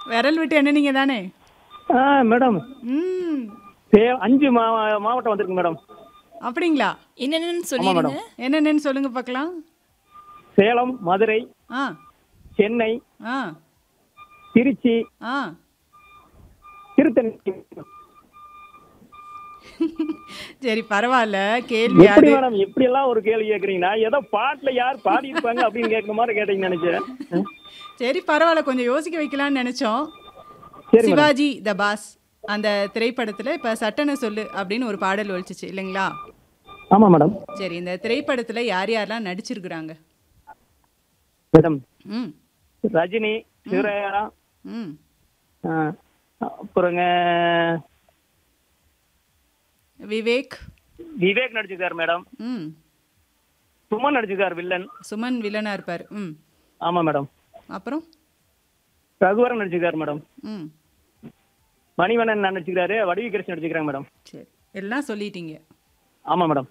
விரல் விட்டு எண்ணனீங்க தானே ஆ மேடம் ம் சே அஞ்சு மா மாவட்டம் வந்திருக்கு மேடம் அப்படிங்களா என்னென்னு சொல்லிடுங்க என்னென்னு சொல்லுங்க பார்க்கலாம் சேலம் மதுரை ஆ சென்னை ஆ திருச்சி ஆ திருத்தணி சரி பரவாயில்ல கேள்வி எப்படி அது மேடம் எப்படி எல்லாம் ஒரு கேள்வி கேக்குறீங்க நான் ஏதோ பாட்டுல யார் பாடி இருப்பாங்க அப்படின்னு கேட்குற மாதிரி கேட்டீங்கன்னு நினைச்சேன் சரி பரவாயில்ல கொஞ்சம் யோசிக்க வைக்கலாம்னு நினைச்சோம் சரி மேடம் சிவாஜி த பாஸ் அந்த திரைப்படத்துல இப்ப சட்டன சொல்லு அப்படின்னு ஒரு பாடல் ஒழிச்சிச்சு இல்லைங்களா ஆமா மேடம் சரி இந்த திரைப்படத்துல யார் யாரெல்லாம் நடிச்சிருக்கிறாங்க மேடம் ம் ரஜினி சிவராயா ம் அப்புறங்க விவேக் விவேக் நடிச்சிருக்காரு மேடம் ம் சுமன் நடிச்சிருக்காரு வில்லன் சுமன் வில்லனா இருப்பார் ம் ஆமா மேடம் அப்புறம் ரகுவரன் நடிச்சிருக்காரு மேடம் ம் மணிவண்ணன் நடிச்சிருக்காரு வடிவி கிருஷ்ணன் நடிச்சிருக்காங்க மேடம் சரி எல்லாம் சொல்லிட்டீங்க ஆமா மேடம்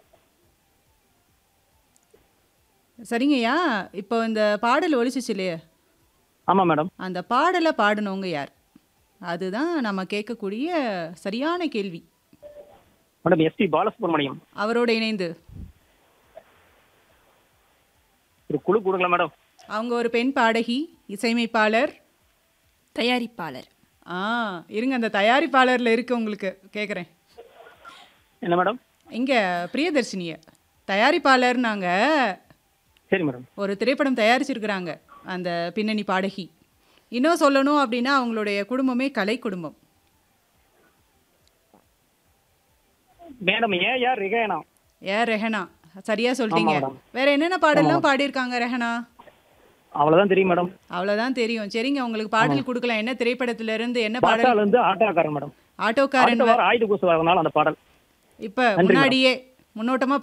சரிங்கய்யா இப்போ இந்த பாடல் ஒழிச்சிச்சு இல்லையே ஆமா மேடம் அந்த பாடலை பாடினவங்க யார் அதுதான் நம்ம கேட்கக்கூடிய சரியான கேள்வி மேடம் எஸ்பி பாலசுப்ரமணியம் அவரோட இணைந்து ஒரு குழு கொடுங்களா மேடம் அவங்க ஒரு பெண் பாடகி இசையமைப்பாளர் தயாரிப்பாளர் ஆ இருங்க அந்த தயாரிப்பாளரில் இருக்கு உங்களுக்கு கேட்குறேன் என்ன மேடம் இங்கே பிரியதர்ஷினிய தயாரிப்பாளர் நாங்கள் சரி மேடம் ஒரு திரைப்படம் தயாரிச்சிருக்கிறாங்க அந்த பின்னணி பாடகி இன்னும் சொல்லணும் அப்படின்னா அவங்களுடைய குடும்பமே கலை குடும்பம் மேடம் ஏன் யார் ரிகேனா ஏ ரெஹனா சரியா சொல்லிட்டீங்க ஆமா, மேடம். வேற என்னென்ன பாடல்லாம் பாடியிருக்காங்க ரெஹனா அவ்வளவுதான் தெரியும் மேடம் அவ்வளவுதான் தெரியும் சரிங்க உங்களுக்கு பாடல் கொடுக்கலாம் என்ன திரைப்படத்துல இருந்து என்ன பாடல் பாட்டால இருந்து ஆட்டோக்காரன் மேடம் ஆட்டோக்காரன் அடுத்த வாரம் ஆயுத பூசம் வரனால அந்த பாடல் இப்ப முன்னாடியே முன்னோட்டமா